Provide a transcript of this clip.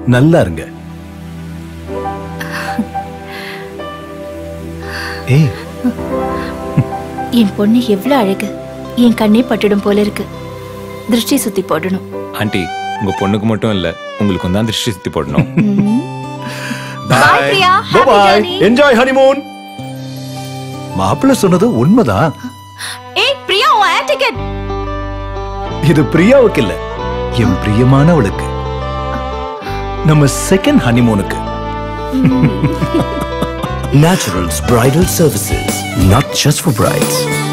நல்லா இருங்க ஏய் என் பொண்ணு எவ்வளவு அழகு என் கண்ணே பட்டுடும் போல இருக்கு திருஷ்டி சுத்தி போடணும் ஆண்டி உங்க பொண்ணுக்கு மட்டும் இல்ல உங்களுக்கும் தான் திருஷ்டி சுத்தி போடணும் Bye, Priya. Happy bye journey. Enjoy honeymoon மாப்பிள்ள சொன்னது உண்மைதான் ஏய் பிரியா உன் ஏர் டிக்கெட் இது பிரியாவுக்கு இல்ல என் பிரியமானவளுக்கு நம்ம செகண்ட் ஹனிமூனுக்கு Naturals Bridal Services, not just for brides.